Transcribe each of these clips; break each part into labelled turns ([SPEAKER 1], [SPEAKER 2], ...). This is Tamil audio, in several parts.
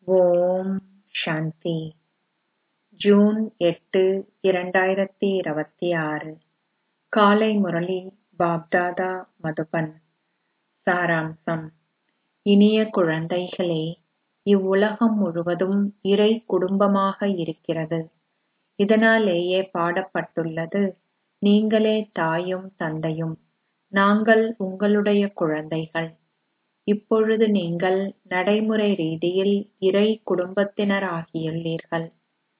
[SPEAKER 1] ஓம் சாந்தி ஜூன் எட்டு இரண்டாயிரத்தி இருபத்தி ஆறு காலை முரளி பாப்தாதா மதுபன் சாராம்சம் இனிய குழந்தைகளே இவ்வுலகம் முழுவதும் இறை குடும்பமாக இருக்கிறது இதனாலேயே பாடப்பட்டுள்ளது நீங்களே தாயும் தந்தையும் நாங்கள் உங்களுடைய குழந்தைகள் இப்பொழுது நீங்கள் நடைமுறை ரீதியில் இறை குடும்பத்தினராகியுள்ளீர்கள்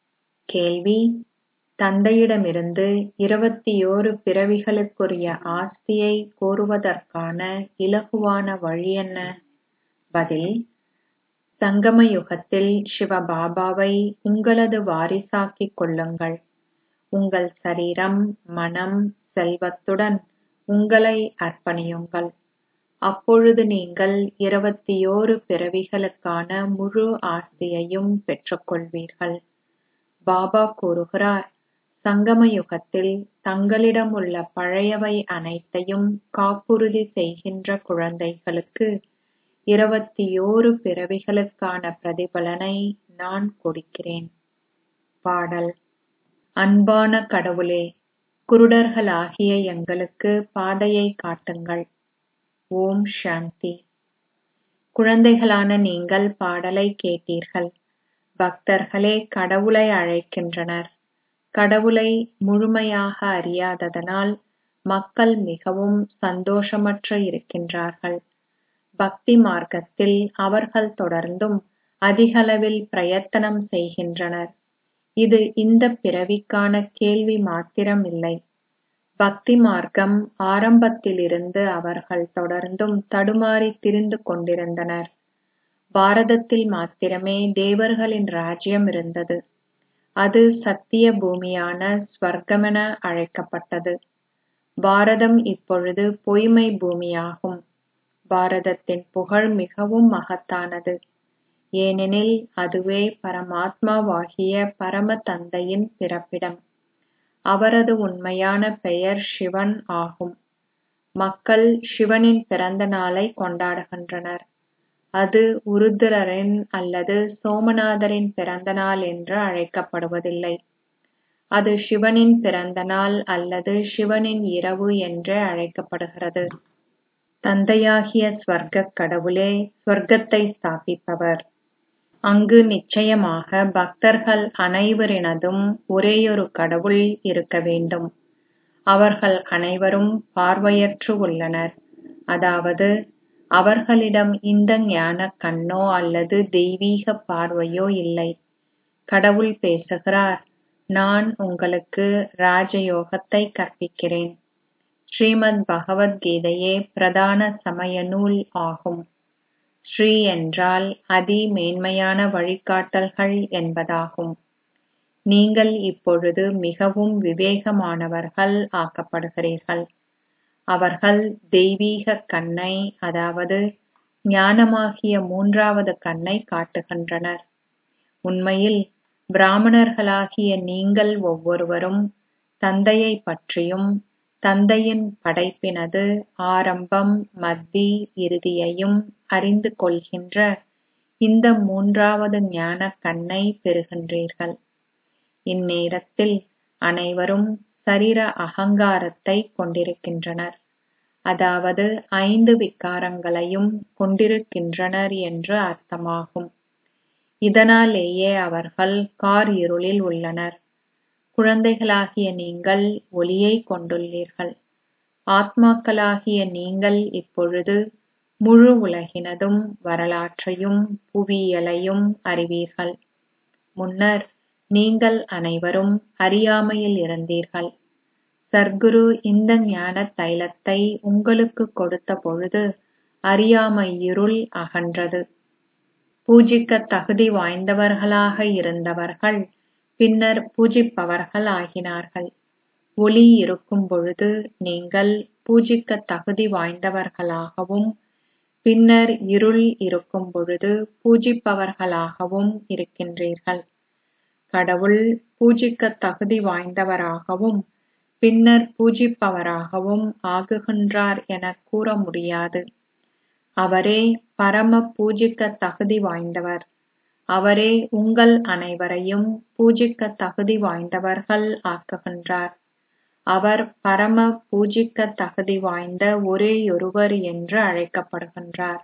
[SPEAKER 1] கேள்வி தந்தையிடமிருந்து இருபத்தியோரு பிறவிகளுக்குரிய ஆஸ்தியை கோருவதற்கான இலகுவான வழி என்ன பதில் சங்கம யுகத்தில் சிவபாபாவை உங்களது வாரிசாக்கிக் கொள்ளுங்கள் உங்கள் சரீரம் மனம் செல்வத்துடன் உங்களை அர்ப்பணியுங்கள் அப்பொழுது நீங்கள் இருபத்தியோரு பிறவிகளுக்கான முழு ஆஸ்தியையும் பெற்றுக்கொள்வீர்கள் பாபா கூறுகிறார் சங்கம யுகத்தில் தங்களிடம் உள்ள பழையவை அனைத்தையும் காப்புறுதி செய்கின்ற குழந்தைகளுக்கு இருபத்தியோரு பிறவிகளுக்கான பிரதிபலனை நான் கொடுக்கிறேன் பாடல் அன்பான கடவுளே குருடர்களாகிய எங்களுக்கு பாதையை காட்டுங்கள் ஓம் சாந்தி குழந்தைகளான நீங்கள் பாடலை கேட்டீர்கள் பக்தர்களே கடவுளை அழைக்கின்றனர் கடவுளை முழுமையாக அறியாததனால் மக்கள் மிகவும் சந்தோஷமற்று இருக்கின்றார்கள் பக்தி மார்க்கத்தில் அவர்கள் தொடர்ந்தும் அதிகளவில் பிரயத்தனம் செய்கின்றனர் இது இந்த பிறவிக்கான கேள்வி மாத்திரம் இல்லை பக்தி மார்க்கம் ஆரம்பத்திலிருந்து அவர்கள் தொடர்ந்தும் தடுமாறி திரிந்து கொண்டிருந்தனர் பாரதத்தில் மாத்திரமே தேவர்களின் ராஜ்யம் இருந்தது அது சத்திய பூமியான ஸ்வர்க்கமென அழைக்கப்பட்டது பாரதம் இப்பொழுது பொய்மை பூமியாகும் பாரதத்தின் புகழ் மிகவும் மகத்தானது ஏனெனில் அதுவே பரமாத்மாவாகிய பரம தந்தையின் பிறப்பிடம் அவரது உண்மையான பெயர் சிவன் ஆகும் மக்கள் சிவனின் பிறந்த நாளை கொண்டாடுகின்றனர் அது உருத்திரரின் அல்லது சோமநாதரின் பிறந்த நாள் என்று அழைக்கப்படுவதில்லை அது சிவனின் பிறந்த நாள் அல்லது சிவனின் இரவு என்றே அழைக்கப்படுகிறது தந்தையாகிய ஸ்வர்க்கக் கடவுளே ஸ்வர்க்கத்தை ஸ்தாபிப்பவர் அங்கு நிச்சயமாக பக்தர்கள் அனைவரினதும் ஒரேயொரு கடவுள் இருக்க வேண்டும் அவர்கள் அனைவரும் பார்வையற்று உள்ளனர் அதாவது அவர்களிடம் இந்த ஞான கண்ணோ அல்லது தெய்வீக பார்வையோ இல்லை கடவுள் பேசுகிறார் நான் உங்களுக்கு ராஜயோகத்தை கற்பிக்கிறேன் ஸ்ரீமத் பகவத்கீதையே பிரதான சமய நூல் ஆகும் ஸ்ரீ என்றால் அதி மேன்மையான வழிகாட்டல்கள் என்பதாகும் நீங்கள் இப்பொழுது மிகவும் விவேகமானவர்கள் ஆக்கப்படுகிறீர்கள் அவர்கள் தெய்வீக கண்ணை அதாவது ஞானமாகிய மூன்றாவது கண்ணை காட்டுகின்றனர் உண்மையில் பிராமணர்களாகிய நீங்கள் ஒவ்வொருவரும் தந்தையை பற்றியும் தந்தையின் படைப்பினது ஆரம்பம் மத்தி இறுதியையும் அறிந்து கொள்கின்ற இந்த மூன்றாவது ஞான கண்ணை பெறுகின்றீர்கள் இந்நேரத்தில் அனைவரும் சரீர அகங்காரத்தை கொண்டிருக்கின்றனர் அதாவது ஐந்து விகாரங்களையும் கொண்டிருக்கின்றனர் என்று அர்த்தமாகும் இதனாலேயே அவர்கள் கார் இருளில் உள்ளனர் குழந்தைகளாகிய நீங்கள் ஒளியை கொண்டுள்ளீர்கள் ஆத்மாக்களாகிய நீங்கள் இப்பொழுது முழு உலகினதும் வரலாற்றையும் புவியியலையும் அறிவீர்கள் முன்னர் நீங்கள் அனைவரும் அறியாமையில் இருந்தீர்கள் சர்க்குரு இந்த ஞான தைலத்தை உங்களுக்கு கொடுத்த பொழுது அறியாமை இருள் அகன்றது பூஜிக்க தகுதி வாய்ந்தவர்களாக இருந்தவர்கள் பின்னர் பூஜிப்பவர்கள் ஆகினார்கள் ஒளி இருக்கும் பொழுது நீங்கள் பூஜிக்க தகுதி வாய்ந்தவர்களாகவும் பின்னர் இருள் இருக்கும் பொழுது பூஜிப்பவர்களாகவும் இருக்கின்றீர்கள் கடவுள் பூஜிக்க தகுதி வாய்ந்தவராகவும் பின்னர் பூஜிப்பவராகவும் ஆகுகின்றார் எனக் கூற முடியாது அவரே பரம பூஜிக்க தகுதி வாய்ந்தவர் அவரே உங்கள் அனைவரையும் பூஜிக்க தகுதி வாய்ந்தவர்கள் ஆக்குகின்றார் அவர் பரம பூஜிக்க தகுதி வாய்ந்த ஒரேயொருவர் என்று அழைக்கப்படுகின்றார்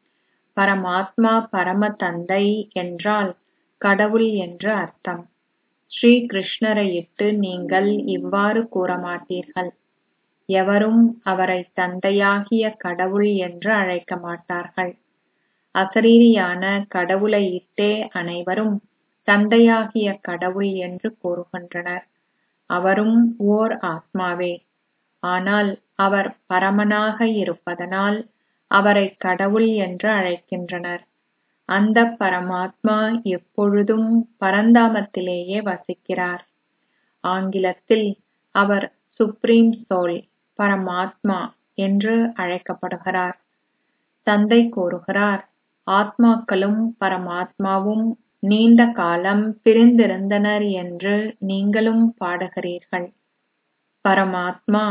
[SPEAKER 1] பரமாத்மா பரம தந்தை என்றால் கடவுள் என்று அர்த்தம் ஸ்ரீ கிருஷ்ணரையிட்டு நீங்கள் இவ்வாறு கூறமாட்டீர்கள் எவரும் அவரை தந்தையாகிய கடவுள் என்று அழைக்க மாட்டார்கள் அசரீரியான கடவுளை இட்டே அனைவரும் தந்தையாகிய கடவுள் என்று கூறுகின்றனர் அவரும் ஓர் ஆத்மாவே ஆனால் அவர் பரமனாக இருப்பதனால் அவரை கடவுள் என்று அழைக்கின்றனர் அந்த பரமாத்மா எப்பொழுதும் பரந்தாமத்திலேயே வசிக்கிறார் ஆங்கிலத்தில் அவர் சுப்ரீம் சோல் பரமாத்மா என்று அழைக்கப்படுகிறார் தந்தை கூறுகிறார் ஆத்மாக்களும் பரமாத்மாவும் நீண்ட காலம் பிரிந்திருந்தனர் என்று நீங்களும் பாடுகிறீர்கள் பரமாத்மா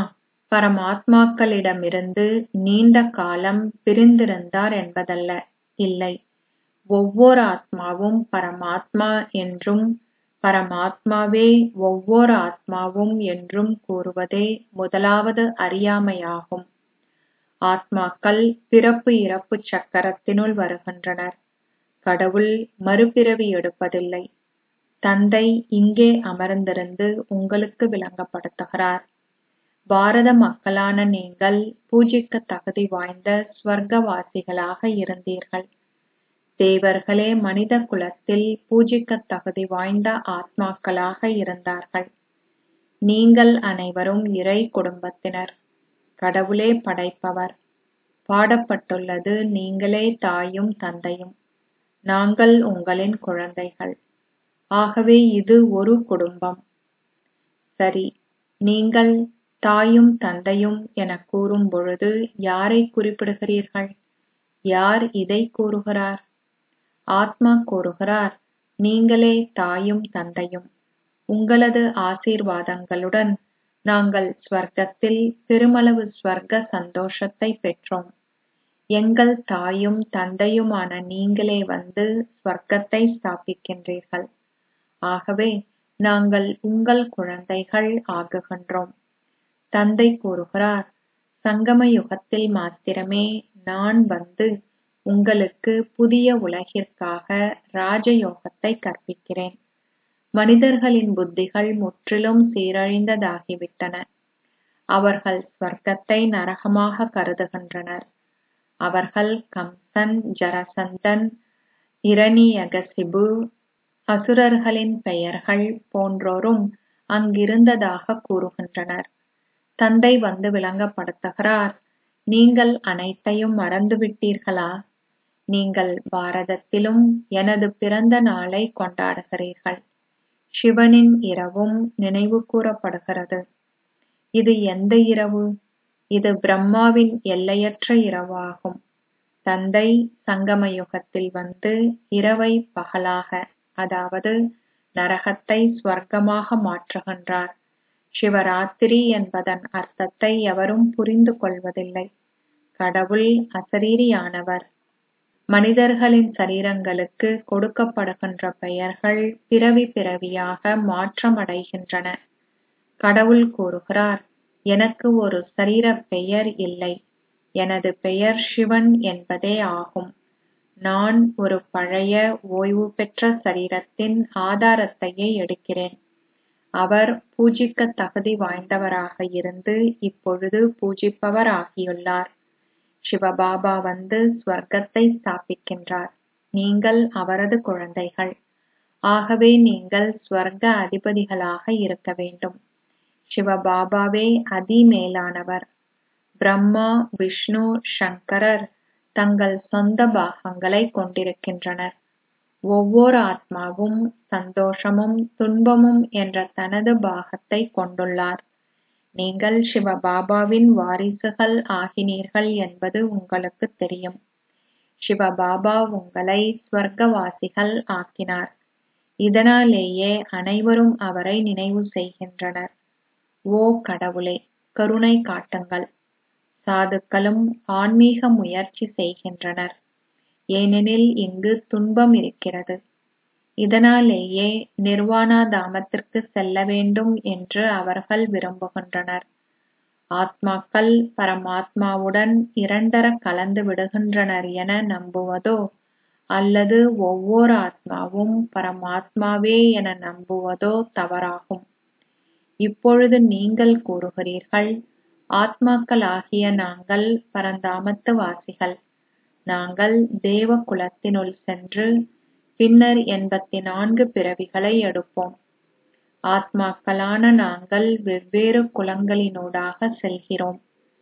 [SPEAKER 1] பரமாத்மாக்களிடமிருந்து நீண்ட காலம் பிரிந்திருந்தார் என்பதல்ல இல்லை ஒவ்வொரு ஆத்மாவும் பரமாத்மா என்றும் பரமாத்மாவே ஒவ்வொரு ஆத்மாவும் என்றும் கூறுவதே முதலாவது அறியாமையாகும் ஆத்மாக்கள் பிறப்பு இறப்பு சக்கரத்தினுள் வருகின்றனர் கடவுள் மறுபிறவி எடுப்பதில்லை தந்தை இங்கே அமர்ந்திருந்து உங்களுக்கு விளங்கப்படுத்துகிறார் பாரத மக்களான நீங்கள் பூஜிக்க தகுதி வாய்ந்த ஸ்வர்க்கவாசிகளாக இருந்தீர்கள் தேவர்களே மனித குலத்தில் பூஜிக்க தகுதி வாய்ந்த ஆத்மாக்களாக இருந்தார்கள் நீங்கள் அனைவரும் இறை குடும்பத்தினர் கடவுளே படைப்பவர் பாடப்பட்டுள்ளது நீங்களே தாயும் தந்தையும் நாங்கள் உங்களின் குழந்தைகள் ஆகவே இது ஒரு குடும்பம் சரி நீங்கள் தாயும் தந்தையும் என கூறும் பொழுது யாரை குறிப்பிடுகிறீர்கள் யார் இதை கூறுகிறார் ஆத்மா கூறுகிறார் நீங்களே தாயும் தந்தையும் உங்களது ஆசீர்வாதங்களுடன் நாங்கள் ஸ்வர்க்கத்தில் பெருமளவு ஸ்வர்க்க சந்தோஷத்தை பெற்றோம் எங்கள் தாயும் தந்தையுமான நீங்களே வந்து ஸ்வர்க்கத்தை ஸ்தாபிக்கின்றீர்கள் ஆகவே நாங்கள் உங்கள் குழந்தைகள் ஆகுகின்றோம் தந்தை கூறுகிறார் சங்கம யுகத்தில் மாத்திரமே நான் வந்து உங்களுக்கு புதிய உலகிற்காக ராஜயோகத்தை கற்பிக்கிறேன் மனிதர்களின் புத்திகள் முற்றிலும் சீரழிந்ததாகிவிட்டன அவர்கள் ஸ்வர்க்கத்தை நரகமாக கருதுகின்றனர் அவர்கள் கம்சன் ஜரசந்தன் இரணியகசிபு அசுரர்களின் பெயர்கள் போன்றோரும் அங்கிருந்ததாக கூறுகின்றனர் தந்தை வந்து விளங்கப்படுத்துகிறார் நீங்கள் அனைத்தையும் மறந்துவிட்டீர்களா நீங்கள் பாரதத்திலும் எனது பிறந்த நாளை கொண்டாடுகிறீர்கள் சிவனின் இரவும் நினைவு கூறப்படுகிறது இது எந்த இரவு இது பிரம்மாவின் எல்லையற்ற இரவாகும் தந்தை சங்கம யுகத்தில் வந்து இரவை பகலாக அதாவது நரகத்தை ஸ்வர்க்கமாக மாற்றுகின்றார் சிவராத்திரி என்பதன் அர்த்தத்தை எவரும் புரிந்து கொள்வதில்லை கடவுள் அசரீரியானவர் மனிதர்களின் சரீரங்களுக்கு கொடுக்கப்படுகின்ற பெயர்கள் பிறவி பிறவியாக மாற்றமடைகின்றன கடவுள் கூறுகிறார் எனக்கு ஒரு சரீர பெயர் இல்லை எனது பெயர் சிவன் என்பதே ஆகும் நான் ஒரு பழைய ஓய்வு பெற்ற சரீரத்தின் ஆதாரத்தையே எடுக்கிறேன் அவர் பூஜிக்க தகுதி வாய்ந்தவராக இருந்து இப்பொழுது பூஜிப்பவர் ஆகியுள்ளார் சிவபாபா வந்து ஸ்வர்க்கத்தை ஸ்தாபிக்கின்றார் நீங்கள் அவரது குழந்தைகள் ஆகவே நீங்கள் ஸ்வர்க்க அதிபதிகளாக இருக்க வேண்டும் சிவபாபாவே அதிமேலானவர் பிரம்மா விஷ்ணு சங்கரர் தங்கள் சொந்த பாகங்களை கொண்டிருக்கின்றனர் ஒவ்வொரு ஆத்மாவும் சந்தோஷமும் துன்பமும் என்ற தனது பாகத்தை கொண்டுள்ளார் நீங்கள் சிவபாபாவின் வாரிசுகள் ஆகினீர்கள் என்பது உங்களுக்கு தெரியும் சிவபாபா உங்களை ஸ்வர்க்கவாசிகள் ஆக்கினார் இதனாலேயே அனைவரும் அவரை நினைவு செய்கின்றனர் ஓ கடவுளே கருணை காட்டுங்கள் சாதுக்களும் ஆன்மீக முயற்சி செய்கின்றனர் ஏனெனில் இங்கு துன்பம் இருக்கிறது இதனாலேயே நிர்வாணா தாமத்திற்கு செல்ல வேண்டும் என்று அவர்கள் விரும்புகின்றனர் ஆத்மாக்கள் பரமாத்மாவுடன் இரண்டர கலந்து விடுகின்றனர் என நம்புவதோ அல்லது ஒவ்வொரு ஆத்மாவும் பரமாத்மாவே என நம்புவதோ தவறாகும் இப்பொழுது நீங்கள் கூறுகிறீர்கள் ஆத்மாக்களாகிய நாங்கள் பரந்தாமத்து வாசிகள் நாங்கள் தேவ குலத்தினுள் சென்று பின்னர் எண்பத்தி நான்கு பிறவிகளை எடுப்போம் ஆத்மாக்களான நாங்கள் வெவ்வேறு குலங்களினூடாக செல்கிறோம்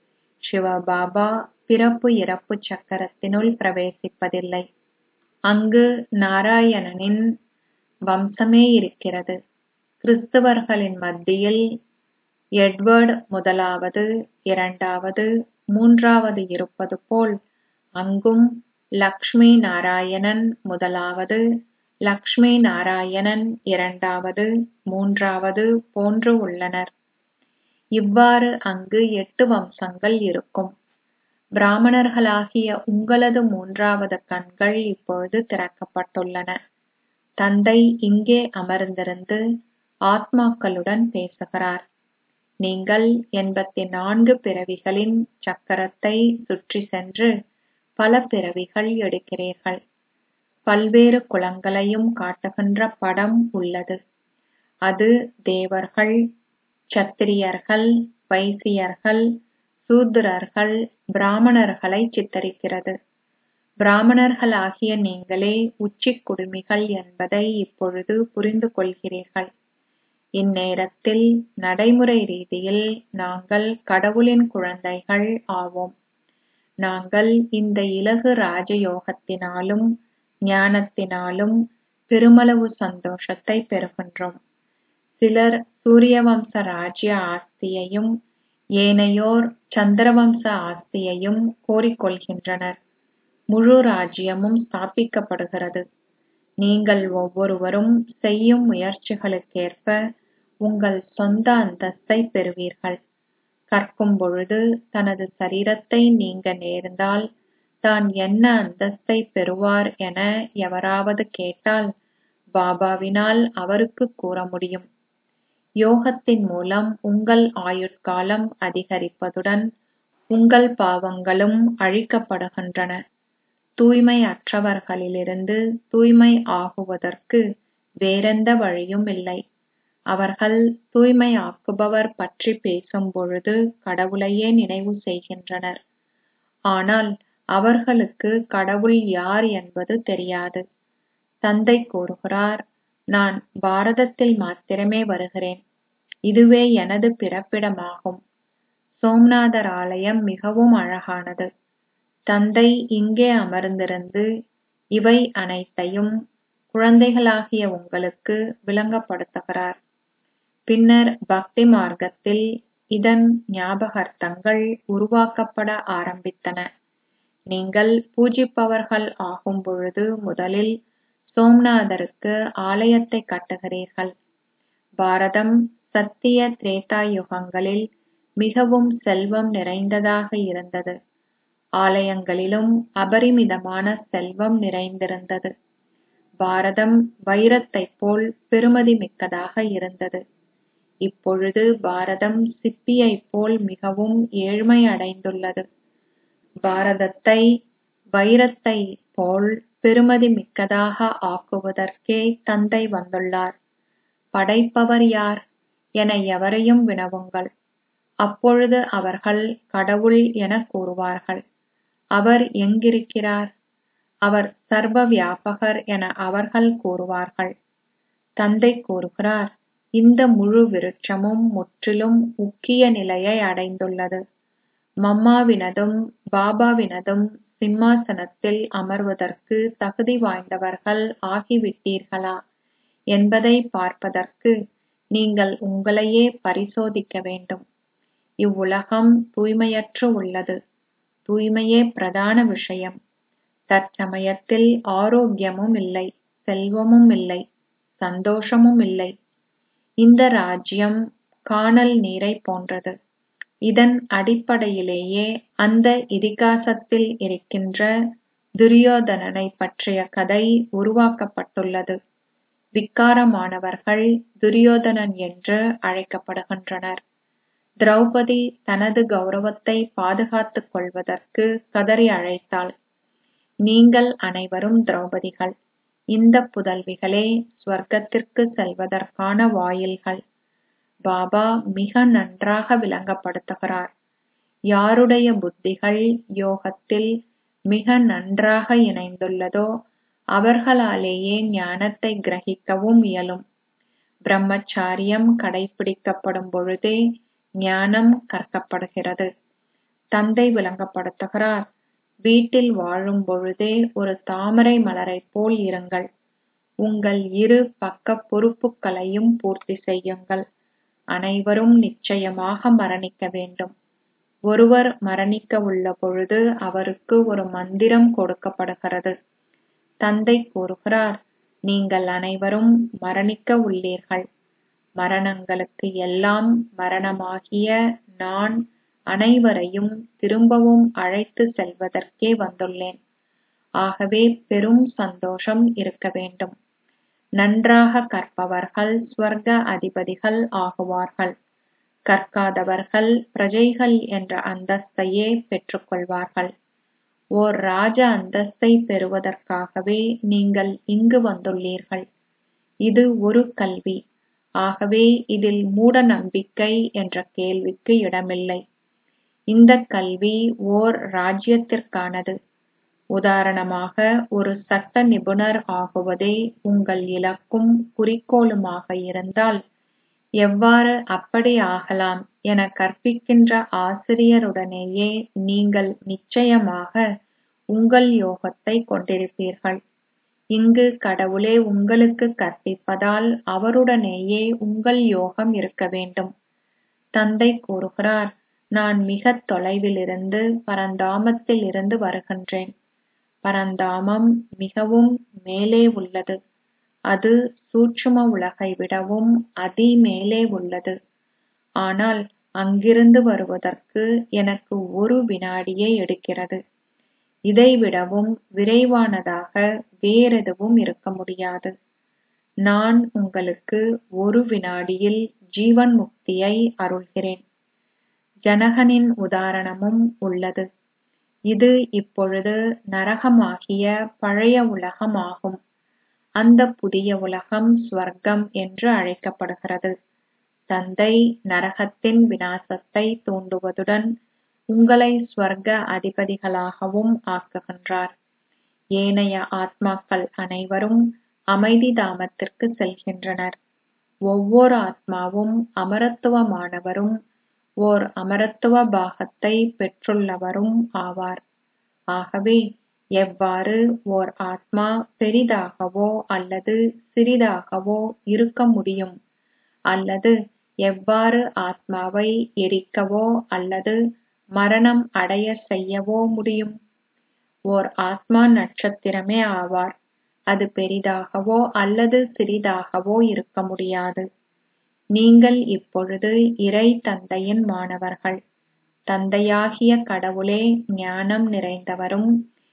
[SPEAKER 1] சிவபாபா பிறப்பு இறப்பு சக்கரத்தினுள் பிரவேசிப்பதில்லை அங்கு நாராயணனின் வம்சமே இருக்கிறது கிறிஸ்தவர்களின் மத்தியில் எட்வர்ட் முதலாவது இரண்டாவது மூன்றாவது இருப்பது போல் அங்கும் லக்ஷ்மி நாராயணன் முதலாவது லக்ஷ்மி நாராயணன் இரண்டாவது மூன்றாவது போன்று உள்ளனர் இவ்வாறு அங்கு எட்டு வம்சங்கள் இருக்கும் பிராமணர்களாகிய உங்களது மூன்றாவது கண்கள் இப்பொழுது திறக்கப்பட்டுள்ளன தந்தை இங்கே அமர்ந்திருந்து ஆத்மாக்களுடன் பேசுகிறார் நீங்கள் எண்பத்தி நான்கு பிறவிகளின் சக்கரத்தை சுற்றி சென்று பல பிறவிகள் எடுக்கிறீர்கள் பல்வேறு குலங்களையும் காட்டுகின்ற படம் உள்ளது அது தேவர்கள் சத்திரியர்கள் வைசியர்கள் சூத்திரர்கள் பிராமணர்களை சித்தரிக்கிறது பிராமணர்களாகிய நீங்களே உச்சிக் குடுமிகள் என்பதை இப்பொழுது புரிந்து கொள்கிறீர்கள் இந்நேரத்தில் நடைமுறை ரீதியில் நாங்கள் கடவுளின் குழந்தைகள் ஆவோம் நாங்கள் இந்த இலகு ராஜயோகத்தினாலும் ஞானத்தினாலும் பெருமளவு சந்தோஷத்தை பெறுகின்றோம் சிலர் சூரியவம்ச ராஜ்ய ஆஸ்தியையும் ஏனையோர் சந்திரவம்ச ஆஸ்தியையும் கோரிக்கொள்கின்றனர் முழு ராஜ்யமும் ஸ்தாபிக்கப்படுகிறது நீங்கள் ஒவ்வொருவரும் செய்யும் முயற்சிகளுக்கேற்ப உங்கள் சொந்த அந்தஸ்தை பெறுவீர்கள் கற்கும் பொழுது தனது சரீரத்தை நீங்க நேர்ந்தால் தான் என்ன அந்தஸ்தை பெறுவார் என எவராவது கேட்டால் பாபாவினால் அவருக்கு கூற முடியும் யோகத்தின் மூலம் உங்கள் ஆயுட்காலம் அதிகரிப்பதுடன் உங்கள் பாவங்களும் அழிக்கப்படுகின்றன தூய்மை அற்றவர்களிலிருந்து தூய்மை ஆகுவதற்கு வேறெந்த வழியும் இல்லை அவர்கள் தூய்மை ஆக்குபவர் பற்றி பேசும் பொழுது கடவுளையே நினைவு செய்கின்றனர் ஆனால் அவர்களுக்கு கடவுள் யார் என்பது தெரியாது தந்தை கூறுகிறார் நான் பாரதத்தில் மாத்திரமே வருகிறேன் இதுவே எனது பிறப்பிடமாகும் சோம்நாதர் ஆலயம் மிகவும் அழகானது தந்தை இங்கே அமர்ந்திருந்து இவை அனைத்தையும் குழந்தைகளாகிய உங்களுக்கு விளங்கப்படுத்துகிறார் பின்னர் பக்தி மார்க்கத்தில் இதன் ஞாபகார்த்தங்கள் உருவாக்கப்பட ஆரம்பித்தன நீங்கள் பூஜிப்பவர்கள் ஆகும் பொழுது முதலில் சோம்நாதருக்கு ஆலயத்தை கட்டுகிறீர்கள் பாரதம் சத்திய திரேதா யுகங்களில் மிகவும் செல்வம் நிறைந்ததாக இருந்தது ஆலயங்களிலும் அபரிமிதமான செல்வம் நிறைந்திருந்தது பாரதம் வைரத்தைப் போல் பெருமதி மிக்கதாக இருந்தது இப்பொழுது பாரதம் சிப்பியைப் போல் மிகவும் ஏழ்மை அடைந்துள்ளது பாரதத்தை வைரத்தை போல் பெருமதி மிக்கதாக ஆக்குவதற்கே தந்தை வந்துள்ளார் படைப்பவர் யார் என எவரையும் வினவுங்கள் அப்பொழுது அவர்கள் கடவுள் என கூறுவார்கள் அவர் எங்கிருக்கிறார் அவர் சர்வ வியாபகர் என அவர்கள் கூறுவார்கள் தந்தை கூறுகிறார் இந்த முழு விருட்சமும் முற்றிலும் உக்கிய நிலையை அடைந்துள்ளது மம்மாவினதும் பாபாவினதும் சிம்மாசனத்தில் அமர்வதற்கு தகுதி வாய்ந்தவர்கள் ஆகிவிட்டீர்களா என்பதை பார்ப்பதற்கு நீங்கள் உங்களையே பரிசோதிக்க வேண்டும் இவ்வுலகம் தூய்மையற்று உள்ளது தூய்மையே பிரதான விஷயம் தற்சமயத்தில் ஆரோக்கியமும் இல்லை செல்வமும் இல்லை சந்தோஷமும் இல்லை இந்த ராஜ்யம் காணல் நீரை போன்றது இதன் அடிப்படையிலேயே அந்த இதிகாசத்தில் இருக்கின்ற துரியோதனனை பற்றிய கதை உருவாக்கப்பட்டுள்ளது விக்காரமானவர்கள் துரியோதனன் என்று அழைக்கப்படுகின்றனர் திரௌபதி தனது கௌரவத்தை பாதுகாத்துக் கொள்வதற்கு கதறி அழைத்தாள் நீங்கள் அனைவரும் திரௌபதிகள் இந்த புதல்விகளே ஸ்வர்க்கத்திற்கு செல்வதற்கான வாயில்கள் பாபா மிக நன்றாக விளங்கப்படுத்துகிறார் யாருடைய புத்திகள் யோகத்தில் மிக நன்றாக இணைந்துள்ளதோ அவர்களாலேயே ஞானத்தை கிரகிக்கவும் இயலும் பிரம்மச்சாரியம் கடைபிடிக்கப்படும் பொழுதே ஞானம் கற்கப்படுகிறது தந்தை விளங்கப்படுத்துகிறார் வீட்டில் வாழும் பொழுதே ஒரு தாமரை மலரைப் போல் இருங்கள் உங்கள் இரு பக்க பொறுப்புகளையும் பூர்த்தி செய்யுங்கள் அனைவரும் நிச்சயமாக மரணிக்க வேண்டும் ஒருவர் மரணிக்க உள்ள பொழுது அவருக்கு ஒரு மந்திரம் கொடுக்கப்படுகிறது தந்தை கூறுகிறார் நீங்கள் அனைவரும் மரணிக்க உள்ளீர்கள் மரணங்களுக்கு எல்லாம் மரணமாகிய நான் அனைவரையும் திரும்பவும் அழைத்து செல்வதற்கே வந்துள்ளேன் ஆகவே பெரும் சந்தோஷம் இருக்க வேண்டும் நன்றாக கற்பவர்கள் ஸ்வர்க அதிபதிகள் ஆகுவார்கள் கற்காதவர்கள் பிரஜைகள் என்ற அந்தஸ்தையே பெற்றுக்கொள்வார்கள் ஓர் ராஜ அந்தஸ்தை பெறுவதற்காகவே நீங்கள் இங்கு வந்துள்ளீர்கள் இது ஒரு கல்வி ஆகவே இதில் மூட நம்பிக்கை என்ற கேள்விக்கு இடமில்லை இந்த கல்வி ஓர் ராஜ்யத்திற்கானது உதாரணமாக ஒரு சட்ட நிபுணர் ஆகுவதே உங்கள் இலக்கும் குறிக்கோளுமாக இருந்தால் எவ்வாறு அப்படி ஆகலாம் என கற்பிக்கின்ற ஆசிரியருடனேயே நீங்கள் நிச்சயமாக உங்கள் யோகத்தை கொண்டிருப்பீர்கள் இங்கு கடவுளே உங்களுக்கு கற்பிப்பதால் அவருடனேயே உங்கள் யோகம் இருக்க வேண்டும் தந்தை கூறுகிறார் நான் மிகத் தொலைவிலிருந்து பரந்தாமத்தில் இருந்து வருகின்றேன் பரந்தாமம் மிகவும் மேலே உள்ளது அது சூட்சும உலகை விடவும் அதி மேலே உள்ளது ஆனால் அங்கிருந்து வருவதற்கு எனக்கு ஒரு வினாடியே எடுக்கிறது இதைவிடவும் விரைவானதாக வேறெதுவும் இருக்க முடியாது நான் உங்களுக்கு ஒரு வினாடியில் ஜீவன் முக்தியை அருள்கிறேன் ஜனகனின் உதாரணமும் உள்ளது இது இப்பொழுது நரகமாகிய பழைய உலகம் ஆகும் அந்த புதிய உலகம் ஸ்வர்க்கம் என்று அழைக்கப்படுகிறது தந்தை நரகத்தின் விநாசத்தை தூண்டுவதுடன் உங்களை ஸ்வர்க அதிபதிகளாகவும் ஆக்குகின்றார் ஏனைய ஆத்மாக்கள் அனைவரும் அமைதி தாமத்திற்கு செல்கின்றனர் ஒவ்வொரு ஆத்மாவும் அமரத்துவமானவரும் ஓர் அமரத்துவ பாகத்தை பெற்றுள்ளவரும் ஆவார் ஆகவே எவ்வாறு ஓர் ஆத்மா பெரிதாகவோ அல்லது சிறிதாகவோ இருக்க முடியும் அல்லது எவ்வாறு ஆத்மாவை எரிக்கவோ அல்லது மரணம் அடைய செய்யவோ முடியும் ஓர் ஆத்மா நட்சத்திரமே ஆவார் அது பெரிதாகவோ அல்லது சிறிதாகவோ இருக்க முடியாது நீங்கள் இப்பொழுது இறை தந்தையின் மாணவர்கள் தந்தையாகிய கடவுளே ஞானம் நிறைந்தவரும்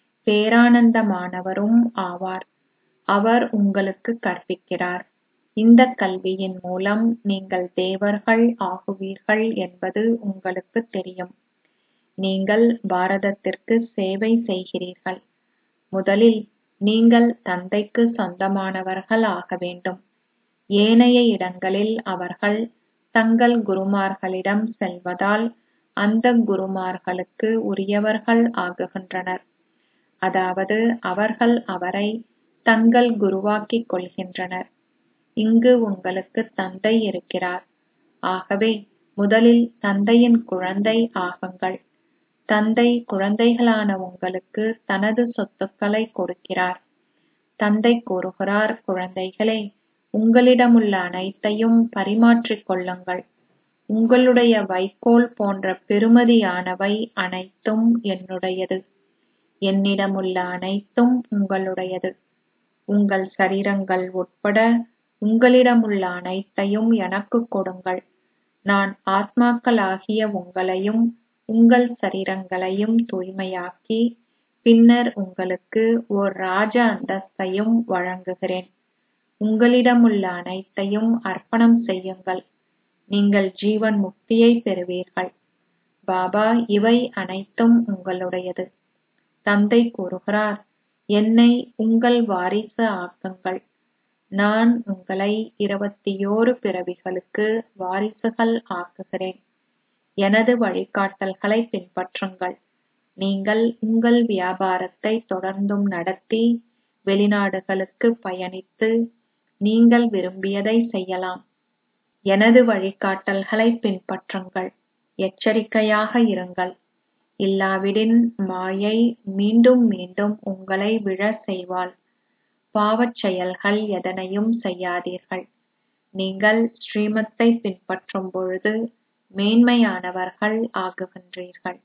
[SPEAKER 1] பேரானந்தமானவரும் ஆவார் அவர் உங்களுக்கு கற்பிக்கிறார் இந்த கல்வியின் மூலம் நீங்கள் தேவர்கள் ஆகுவீர்கள் என்பது உங்களுக்கு தெரியும் நீங்கள் பாரதத்திற்கு சேவை செய்கிறீர்கள் முதலில் நீங்கள் தந்தைக்கு சொந்தமானவர்கள் ஆக வேண்டும் ஏனைய இடங்களில் அவர்கள் தங்கள் குருமார்களிடம் செல்வதால் அந்த குருமார்களுக்கு உரியவர்கள் ஆகுகின்றனர் அதாவது அவர்கள் அவரை தங்கள் குருவாக்கிக் கொள்கின்றனர் இங்கு உங்களுக்கு தந்தை இருக்கிறார் ஆகவே முதலில் தந்தையின் குழந்தை ஆகுங்கள் தந்தை குழந்தைகளான உங்களுக்கு தனது சொத்துக்களை கொடுக்கிறார் தந்தை கூறுகிறார் குழந்தைகளே உங்களிடமுள்ள அனைத்தையும் பரிமாற்றிக் கொள்ளுங்கள் உங்களுடைய வைக்கோல் போன்ற பெறுமதியானவை அனைத்தும் என்னுடையது என்னிடமுள்ள அனைத்தும் உங்களுடையது உங்கள் சரீரங்கள் உட்பட உங்களிடமுள்ள அனைத்தையும் எனக்குக் கொடுங்கள் நான் ஆத்மாக்களாகிய உங்களையும் உங்கள் சரீரங்களையும் தூய்மையாக்கி பின்னர் உங்களுக்கு ஓர் ராஜ அந்தஸ்தையும் வழங்குகிறேன் உங்களிடமுள்ள அனைத்தையும் அர்ப்பணம் செய்யுங்கள் நீங்கள் ஜீவன் முக்தியை பெறுவீர்கள் பாபா இவை அனைத்தும் உங்களுடையது தந்தை கூறுகிறார் என்னை உங்கள் வாரிசு ஆக்குங்கள் நான் உங்களை இருபத்தியோரு பிறவிகளுக்கு வாரிசுகள் ஆக்குகிறேன் எனது வழிகாட்டல்களை பின்பற்றுங்கள் நீங்கள் உங்கள் வியாபாரத்தை தொடர்ந்தும் நடத்தி வெளிநாடுகளுக்கு பயணித்து நீங்கள் விரும்பியதை செய்யலாம் எனது வழிகாட்டல்களை பின்பற்றுங்கள் எச்சரிக்கையாக இருங்கள் இல்லாவிடின் மாயை மீண்டும் மீண்டும் உங்களை விழச் செய்வாள் பாவச் செயல்கள் எதனையும் செய்யாதீர்கள் நீங்கள் ஸ்ரீமத்தை பின்பற்றும் பொழுது மேன்மையானவர்கள் ஆகுகின்றீர்கள்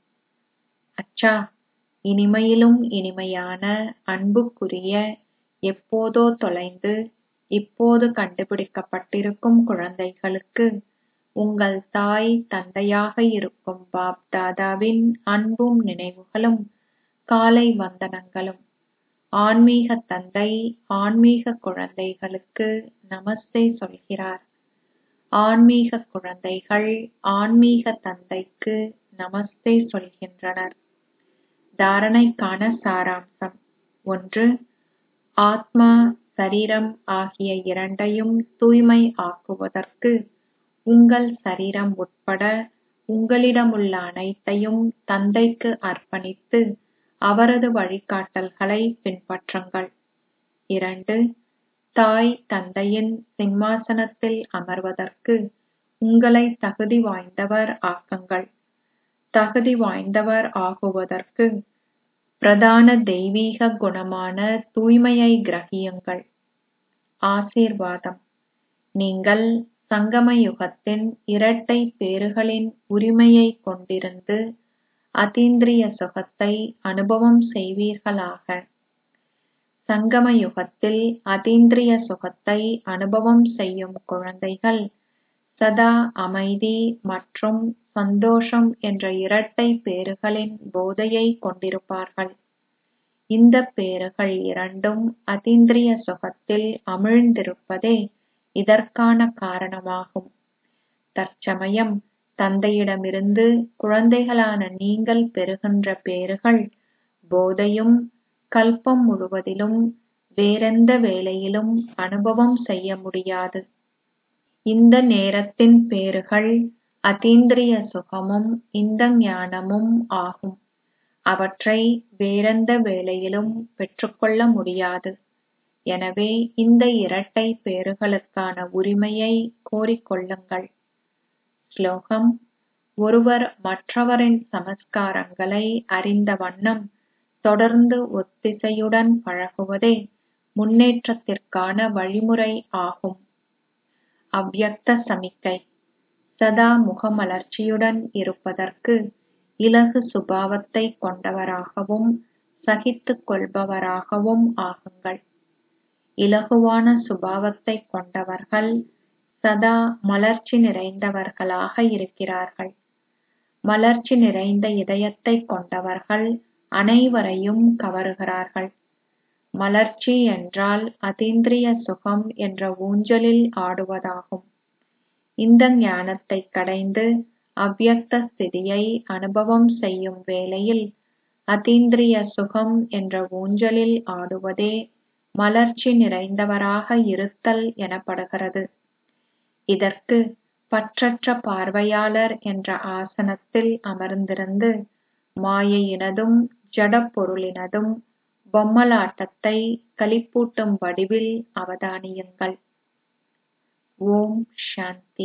[SPEAKER 1] அச்சா இனிமையிலும் இனிமையான அன்புக்குரிய எப்போதோ தொலைந்து இப்போது கண்டுபிடிக்கப்பட்டிருக்கும் குழந்தைகளுக்கு உங்கள் தாய் தந்தையாக இருக்கும் பாப் தாதாவின் அன்பும் நினைவுகளும் காலை வந்தனங்களும் ஆன்மீக தந்தை ஆன்மீக குழந்தைகளுக்கு நமஸ்தே சொல்கிறார் ஆன்மீக குழந்தைகள் ஆன்மீக தந்தைக்கு நமஸ்தே சொல்கின்றனர் தாரணைக்கான சாராம்சம் ஒன்று ஆத்மா சரீரம் ஆகிய இரண்டையும் தூய்மை ஆக்குவதற்கு உங்கள் சரீரம் உட்பட உங்களிடமுள்ள அனைத்தையும் தந்தைக்கு அர்ப்பணித்து அவரது வழிகாட்டல்களை பின்பற்றுங்கள் இரண்டு தாய் தந்தையின் சிம்மாசனத்தில் அமர்வதற்கு உங்களை தகுதி வாய்ந்தவர் ஆக்குங்கள் தகுதி வாய்ந்தவர் ஆகுவதற்கு பிரதான தெய்வீக குணமான தூய்மையை கிரகியுங்கள் ஆசீர்வாதம் நீங்கள் சங்கம யுகத்தின் இரட்டை பேறுகளின் உரிமையை கொண்டிருந்து அதீந்திரிய சுகத்தை அனுபவம் செய்வீர்களாக சங்கம யுகத்தில் அதீந்திரிய சுகத்தை அனுபவம் செய்யும் குழந்தைகள் சதா அமைதி மற்றும் சந்தோஷம் என்ற இரட்டை பேறுகளின் போதையை கொண்டிருப்பார்கள் இந்த பேறுகள் இரண்டும் அதீந்திரிய சுகத்தில் அமிழ்ந்திருப்பதே இதற்கான காரணமாகும் தற்சமயம் தந்தையிடமிருந்து குழந்தைகளான நீங்கள் பெறுகின்ற பேறுகள் போதையும் கல்பம் முழுவதிலும் வேறெந்த வேளையிலும் அனுபவம் செய்ய முடியாது இந்த நேரத்தின் பேறுகள் அதீந்திரிய சுகமும் இந்த ஞானமும் ஆகும் அவற்றை வேறெந்த வேளையிலும் பெற்றுக்கொள்ள முடியாது எனவே இந்த இரட்டை பேறுகளுக்கான உரிமையை கோரிக்கொள்ளுங்கள் ஸ்லோகம் ஒருவர் மற்றவரின் சமஸ்காரங்களை அறிந்த வண்ணம் தொடர்ந்து ஒத்திசையுடன் பழகுவதே முன்னேற்றத்திற்கான வழிமுறை ஆகும் அவ்யக்த சமிக்கை சதா முகமலர்ச்சியுடன் இருப்பதற்கு இலகு சுபாவத்தை கொண்டவராகவும் சகித்துக் கொள்பவராகவும் ஆகுங்கள் இலகுவான சுபாவத்தை கொண்டவர்கள் சதா மலர்ச்சி நிறைந்தவர்களாக இருக்கிறார்கள் மலர்ச்சி நிறைந்த இதயத்தை கொண்டவர்கள் அனைவரையும் கவருகிறார்கள் மலர்ச்சி என்றால் அதீந்திரிய சுகம் என்ற ஊஞ்சலில் ஆடுவதாகும் இந்த ஞானத்தை கடைந்து அவ்யக்த ஸ்திதியை அனுபவம் செய்யும் வேளையில் அதீந்திரிய சுகம் என்ற ஊஞ்சலில் ஆடுவதே மலர்ச்சி நிறைந்தவராக இருத்தல் எனப்படுகிறது இதற்கு பற்றற்ற பார்வையாளர் என்ற ஆசனத்தில் அமர்ந்திருந்து மாயையினதும் ஜடப் பொருளினதும் பொம்மலாட்டத்தை களிப்பூட்டும் வடிவில் அவதானியுங்கள் ஓம் சாந்தி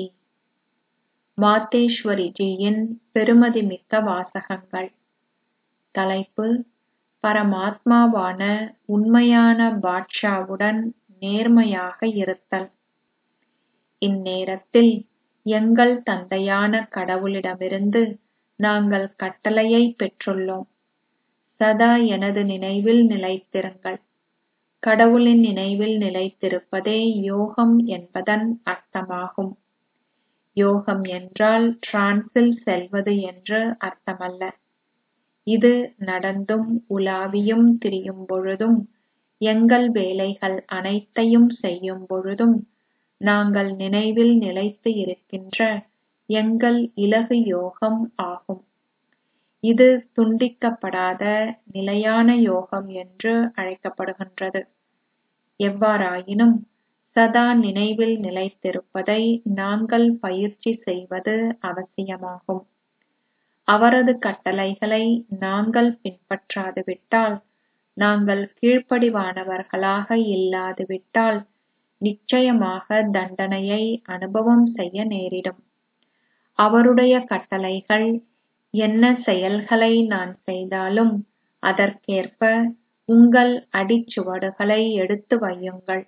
[SPEAKER 1] மாதேஸ்வரிஜியின் பெருமதிமிக்க வாசகங்கள் தலைப்பு பரமாத்மாவான உண்மையான பாட்ஷாவுடன் நேர்மையாக இருத்தல் இந்நேரத்தில் எங்கள் தந்தையான கடவுளிடமிருந்து நாங்கள் கட்டளையை பெற்றுள்ளோம் சதா எனது நினைவில் நிலைத்திருங்கள் கடவுளின் நினைவில் நிலைத்திருப்பதே யோகம் என்பதன் அர்த்தமாகும் யோகம் என்றால் டிரான்ஸில் செல்வது என்று அர்த்தமல்ல இது நடந்தும் உலாவியும் திரியும் பொழுதும் எங்கள் வேலைகள் அனைத்தையும் செய்யும் பொழுதும் நாங்கள் நினைவில் நிலைத்து இருக்கின்ற எங்கள் இலகு யோகம் ஆகும் இது துண்டிக்கப்படாத நிலையான யோகம் என்று அழைக்கப்படுகின்றது எவ்வாறாயினும் சதா நினைவில் நிலைத்திருப்பதை நாங்கள் பயிற்சி செய்வது அவசியமாகும் அவரது கட்டளைகளை நாங்கள் பின்பற்றாது விட்டால் நாங்கள் கீழ்ப்படிவானவர்களாக இல்லாது விட்டால் நிச்சயமாக தண்டனையை அனுபவம் செய்ய நேரிடும் அவருடைய கட்டளைகள் என்ன செயல்களை நான் செய்தாலும் அதற்கேற்ப உங்கள் அடிச்சுவடுகளை எடுத்து வையுங்கள்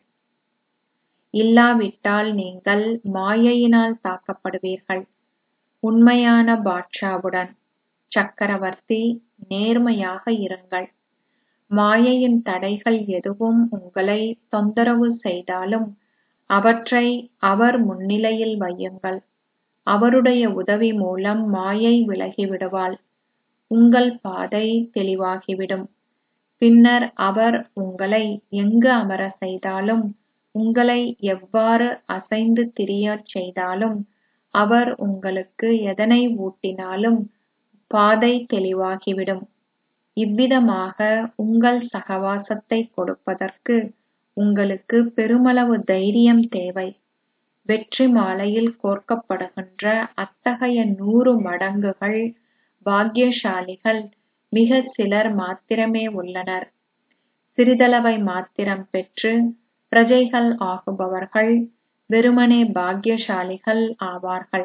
[SPEAKER 1] இல்லாவிட்டால் நீங்கள் மாயையினால் தாக்கப்படுவீர்கள் உண்மையான பாட்ஷாவுடன் சக்கரவர்த்தி நேர்மையாக இருங்கள் மாயையின் தடைகள் எதுவும் உங்களை தொந்தரவு செய்தாலும் அவற்றை அவர் முன்னிலையில் வையுங்கள் அவருடைய உதவி மூலம் மாயை விலகிவிடுவாள் உங்கள் பாதை தெளிவாகிவிடும் பின்னர் அவர் உங்களை எங்கு அமர செய்தாலும் உங்களை எவ்வாறு அசைந்து திரியச் செய்தாலும் அவர் உங்களுக்கு எதனை ஊட்டினாலும் பாதை தெளிவாகிவிடும் இவ்விதமாக உங்கள் சகவாசத்தை கொடுப்பதற்கு உங்களுக்கு பெருமளவு தைரியம் தேவை வெற்றி மாலையில் கோர்க்கப்படுகின்ற அத்தகைய நூறு மடங்குகள் பாக்கியசாலிகள் மிக சிலர் மாத்திரமே உள்ளனர் சிறிதளவை மாத்திரம் பெற்று பிரஜைகள் ஆகுபவர்கள் வெறுமனே பாக்கியசாலிகள் ஆவார்கள்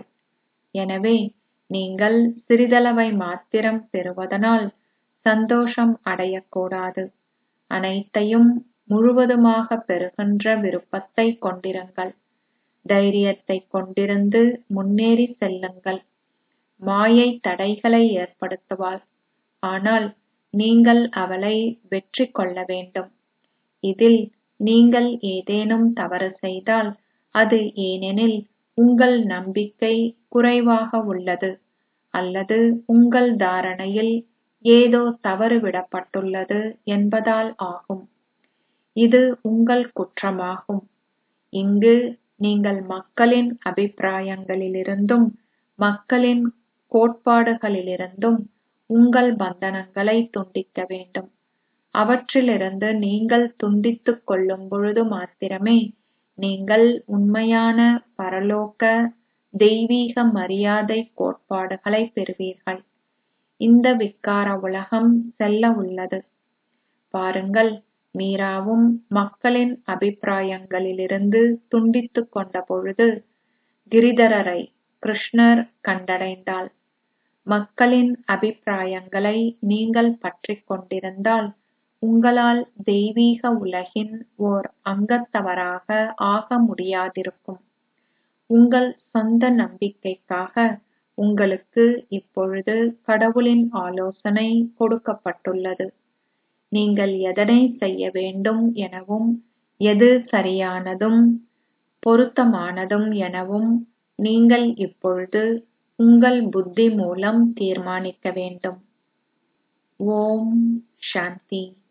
[SPEAKER 1] எனவே நீங்கள் சிறிதளவை மாத்திரம் பெறுவதனால் சந்தோஷம் அடையக்கூடாது அனைத்தையும் முழுவதுமாக பெறுகின்ற விருப்பத்தை கொண்டிருங்கள் தைரியத்தை கொண்டிருந்து முன்னேறி செல்லுங்கள் மாயை தடைகளை ஏற்படுத்துவாள் ஆனால் நீங்கள் அவளை வெற்றி கொள்ள வேண்டும் இதில் நீங்கள் ஏதேனும் தவறு செய்தால் அது ஏனெனில் உங்கள் நம்பிக்கை குறைவாக உள்ளது அல்லது உங்கள் தாரணையில் ஏதோ தவறு விடப்பட்டுள்ளது என்பதால் ஆகும் இது உங்கள் குற்றமாகும் இங்கு நீங்கள் மக்களின் அபிப்பிராயங்களிலிருந்தும் மக்களின் கோட்பாடுகளிலிருந்தும் உங்கள் பந்தனங்களை துண்டிக்க வேண்டும் அவற்றிலிருந்து நீங்கள் துண்டித்துக் கொள்ளும் பொழுது மாத்திரமே நீங்கள் உண்மையான பரலோக தெய்வீக மரியாதை கோட்பாடுகளை பெறுவீர்கள் இந்த விக்கார உலகம் செல்ல உள்ளது பாருங்கள் மீராவும் மக்களின் அபிப்பிராயங்களிலிருந்து துண்டித்துக் கொண்ட பொழுது கிரிதரரை கிருஷ்ணர் கண்டடைந்தாள் மக்களின் அபிப்பிராயங்களை நீங்கள் பற்றிக் கொண்டிருந்தால் உங்களால் தெய்வீக உலகின் ஓர் அங்கத்தவராக ஆக முடியாதிருக்கும் உங்கள் சொந்த நம்பிக்கைக்காக உங்களுக்கு இப்பொழுது கடவுளின் ஆலோசனை கொடுக்கப்பட்டுள்ளது நீங்கள் எதனை செய்ய வேண்டும் எனவும் எது சரியானதும் பொருத்தமானதும் எனவும் நீங்கள் இப்பொழுது உங்கள் புத்தி மூலம் தீர்மானிக்க வேண்டும் ஓம் சாந்தி